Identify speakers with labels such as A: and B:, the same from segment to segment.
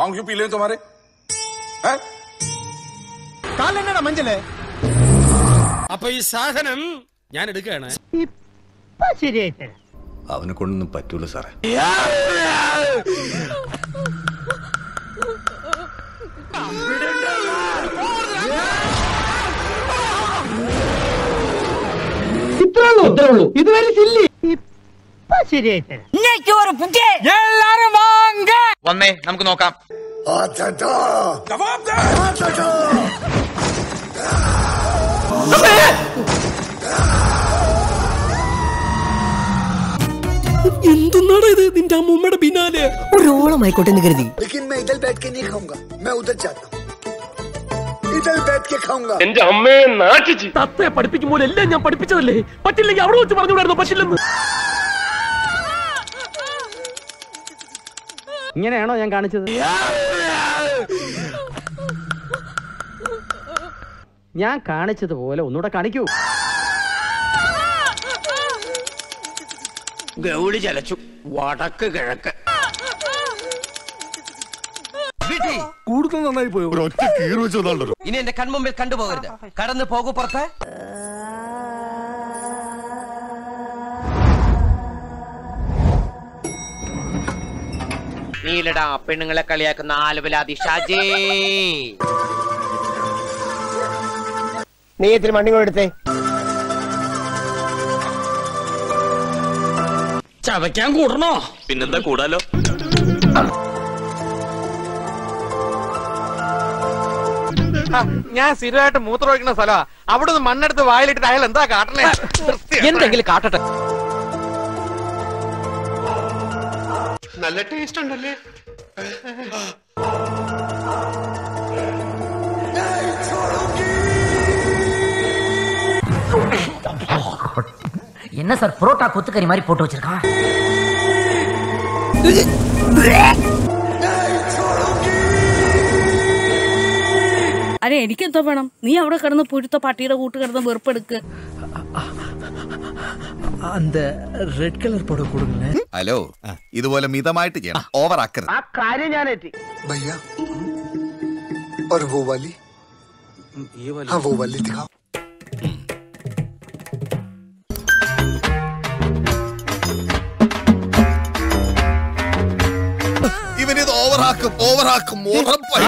A: पाँव क्यों पीले हैं तुम्हारे हैं
B: കാലെന്നടാ മഞ്ചല്
C: അപ്പൊ ഈ സാധനം ഞാൻ എടുക്കുകയാണ്
D: അവനെ കൊണ്ടൊന്നും പറ്റൂല സാറേ
E: വന്നേ നമുക്ക് നോക്കാം
C: എന്തുന്നാടാ ഇത് നിന്റെ അമ്മൂമ്മയുടെ പിന്നാലെ
F: ഒരോളമായിക്കോട്ടെ എന്ന് കരുതി
G: लेकिन मैं इधर बैठ के नहीं खाऊंगा मैं उधर जाता हूँ इधर बैठ के खाऊंगा
C: എന്റെ അമ്മയെ നാട്ടിച്ച് തത്തയെ പഠിപ്പിക്കുമ്പോൾ എല്ലാം ഞാൻ പഠിപ്പിച്ചതല്ലേ പറ്റില്ലെങ്കിൽ അവിടെ വെച്ച് പറഞ്ഞുകൂടായിരുന്നു പറ്റില്ലെന്ന്
F: ഇങ്ങനെയാണോ ഞാൻ കാണിച്ചത് ഞാൻ കാണിച്ചതുപോലെ ഒന്നുകൂടെ കാണിക്കൂ
C: ഗൗളി ചലച്ചു വടക്ക് കിഴക്ക്
E: ഇനി എന്റെ കൺമുമ്പിൽ കണ്ടുപോകരുത് കടന്നു പോകൂ പുറത്ത് നീലടാ പെണ്ണുങ്ങളെ കളിയാക്കുന്ന ആലുവലാതി ഷാജേ
B: നീ ഇത്തിരി മണ്ണി കൊടുത്തേ
C: ചവയ്ക്കാൻ കൂടണോ
D: പിന്നെന്താ കൂടാലോ
E: ഞാൻ സ്ഥിരമായിട്ട് മൂത്രമൊഴിക്കുന്ന സ്ഥലമാ അവിടെ നിന്ന് മണ്ണെടുത്ത് വായിലിട്ടിട്ട് അയാൾ എന്താ കാട്ടണേ എന്തെങ്കിലും കാട്ടട്ടെ
A: നല്ല ടേസ്റ്റ് ഉണ്ടല്ലേ
F: என்ன சார் புரோட்டா கொத்துக்கறி மாதிரி போட்டு வச்சிருக்கான்
H: അരെ എനിക്കെന്തോ വേണം നീ അവിടെ കിടന്ന് പുഴുത്ത പട്ടിയുടെ കൂട്ട് കിടന്ന് വെറുപ്പെടുക്ക്
F: அந்த ரெட் கலர் போட கொடுங்க
D: ഹലോ ഇതുപോലെ മിതമായിട്ട് ചെയ്യണം ഓവർ ആക്കരുത്
F: ആ കാര്യം ഞാൻ എത്തി
G: भैया और वो वाली हाँ वो वाली दिखाओ
D: ഇവനിത് ഓവർ ആക്കും ഓവർ ആക്കും ഉറപ്പായി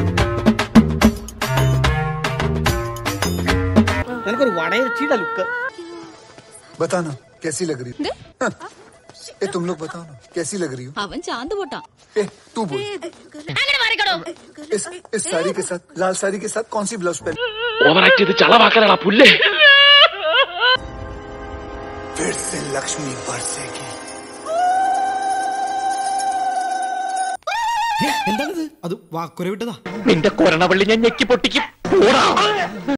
F: എനിക്കൊരു വടയിറച്ചിയുടെ ലുക്ക്
G: बताना कैसी लग रही हो ए तुम लोग बताओ ना कैसी लग रही हो
H: അവൻ ചാന്ത് പൊട്ടാ
G: ए तू बोल इस इस साड़ी के साथ लाल साड़ी के साथ कौन सी ब्लाउज पहन
C: ഓവറാക്ട് ചെയ്ത് ചളവാക്കാനാ പുല്ലേ
G: फिर से लक्ष्मी बरसेगी
B: എന്താണിത് അത് വാക്കുര വിട്ടതാ
C: നിന്റെ കൊരണവള്ളി ഞാൻ ഞെക്കി പൊട്ടിക്കും